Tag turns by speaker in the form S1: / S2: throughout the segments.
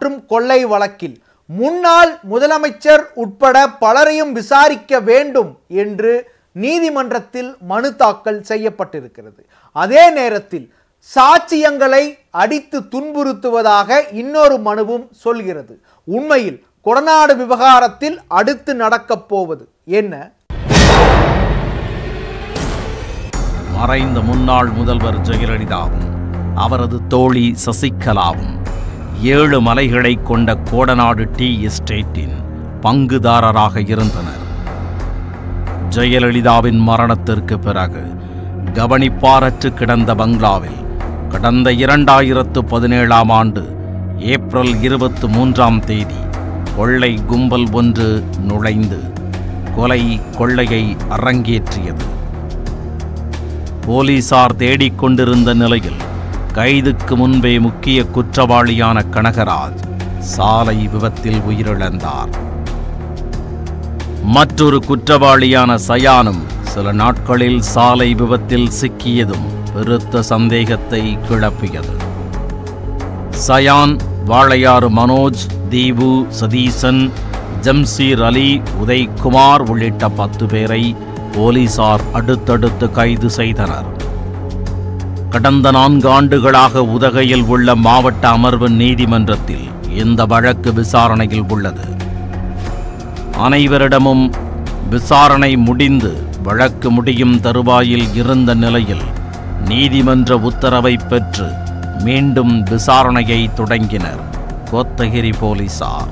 S1: மற்றும் கொள்ளை வழக்கில் முன்னாள் முதலமைச்சர் உட்பட பலரையும் விசாரிக்க வேண்டும் என்று நீதிமன்றத்தில் மனு தாக்கல் செய்யப்பட்டிருக்கிறது அதே நேரத்தில் சாட்சியங்களை அடித்து துன்புறுத்துவதாக இன்னொரு மனுவும் சொல்கிறது உண்மையில் கொடநாடு விவகாரத்தில் அடுத்து நடக்கப் போவது என்ன
S2: மறைந்த முன்னாள் முதல்வர் ஜெயலலிதாவும் அவரது தோழி சசிகலாவும் ஏழு மலைகளை கொண்ட கோடநாடு டீ எஸ்டேட்டின் பங்குதாரராக இருந்தனர் ஜெயலலிதாவின் மரணத்திற்கு பிறகு கவனிப்பாரற்று கிடந்த பங்களாவில் கடந்த இரண்டாயிரத்து பதினேழாம் ஆண்டு ஏப்ரல் இருபத்து மூன்றாம் தேதி கொள்ளை கும்பல் ஒன்று நுழைந்து கொலை கொள்ளையை அரங்கேற்றியது போலீசார் தேடிக்கொண்டிருந்த நிலையில் கைதுக்கு முன்பே முக்கிய குற்றவாளியான கனகராஜ் சாலை விபத்தில் உயிரிழந்தார் மற்றொரு குற்றவாளியான சயானும் சில நாட்களில் சாலை விபத்தில் சிக்கியதும் பெருத்த சந்தேகத்தை கிளப்பியது சயான் வாளையாறு மனோஜ் தீபு சதீசன் ஜம்சீர் அலி உதய்குமார் உள்ளிட்ட பத்து பேரை போலீசார் அடுத்தடுத்து கைது செய்தனர் கடந்த நான்கு ஆண்டுகளாக உதகையில் உள்ள மாவட்ட அமர்வு நீதிமன்றத்தில் இந்த வழக்கு விசாரணையில் உள்ளது அனைவரிடமும் விசாரணை முடிந்து வழக்கு முடியும் தருவாயில் இருந்த நிலையில் நீதிமன்ற உத்தரவை பெற்று மீண்டும் விசாரணையை தொடங்கினர் கோத்தகிரி போலீசார்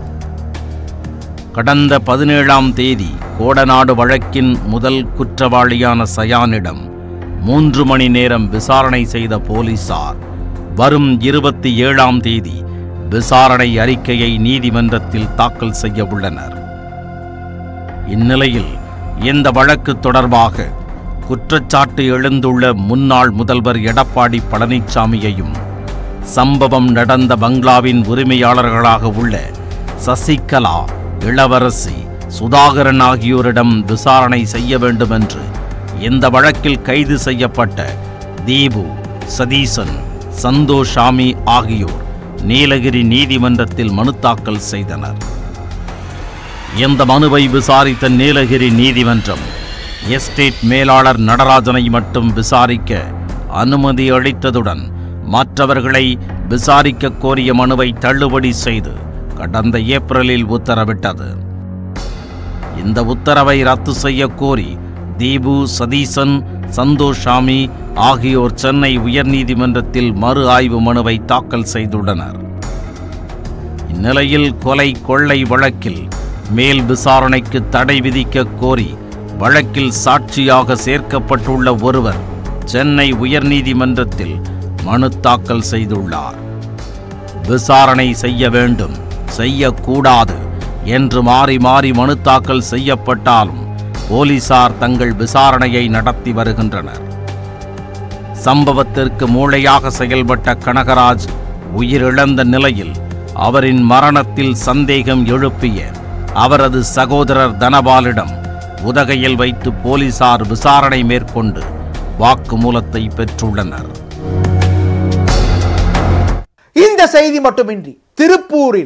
S2: கடந்த பதினேழாம் தேதி கோடநாடு வழக்கின் முதல் குற்றவாளியான சயானிடம் மூன்று மணி நேரம் விசாரணை செய்த போலீசார் வரும் இருபத்தி ஏழாம் தேதி விசாரணை அறிக்கையை நீதிமன்றத்தில் தாக்கல் செய்ய உள்ளனர் இந்நிலையில் இந்த வழக்கு தொடர்பாக குற்றச்சாட்டு எழுந்துள்ள முன்னாள் முதல்வர் எடப்பாடி பழனிசாமியையும் சம்பவம் நடந்த பங்களாவின் உரிமையாளர்களாக உள்ள சசிகலா இளவரசி சுதாகரன் ஆகியோரிடம் விசாரணை செய்ய வேண்டும் என்று இந்த வழக்கில் கைது செய்யப்பட்ட தீபு சதீசன் சந்தோஷாமி ஆகியோர் நீலகிரி நீதிமன்றத்தில் மனு தாக்கல் செய்தனர் இந்த மனுவை விசாரித்த நீலகிரி நீதிமன்றம் எஸ்டேட் மேலாளர் நடராஜனை மட்டும் விசாரிக்க அனுமதி அளித்ததுடன் மற்றவர்களை விசாரிக்க கோரிய மனுவை தள்ளுபடி செய்து கடந்த ஏப்ரலில் உத்தரவிட்டது இந்த உத்தரவை ரத்து செய்ய கோரி தீபு சதீசன் சந்தோஷாமி ஆகியோர் சென்னை உயர்நீதிமன்றத்தில் மறு ஆய்வு மனுவை தாக்கல் செய்துள்ளனர் இந்நிலையில் கொலை கொள்ளை வழக்கில் மேல் விசாரணைக்கு தடை விதிக்க கோரி வழக்கில் சாட்சியாக சேர்க்கப்பட்டுள்ள ஒருவர் சென்னை உயர்நீதிமன்றத்தில் மனு தாக்கல் செய்துள்ளார் விசாரணை செய்ய வேண்டும் செய்யக்கூடாது என்று மாறி மாறி மனு தாக்கல் செய்யப்பட்டாலும் போலீசார் தங்கள் விசாரணையை நடத்தி வருகின்றனர் சம்பவத்திற்கு மூளையாக செயல்பட்ட கனகராஜ் உயிரிழந்த நிலையில் அவரின் மரணத்தில் சந்தேகம் எழுப்பிய அவரது சகோதரர் தனபாலிடம் உதகையில் வைத்து போலீசார் விசாரணை மேற்கொண்டு வாக்குமூலத்தை பெற்றுள்ளனர்
S1: இந்த செய்தி மட்டுமின்றி திருப்பூரில்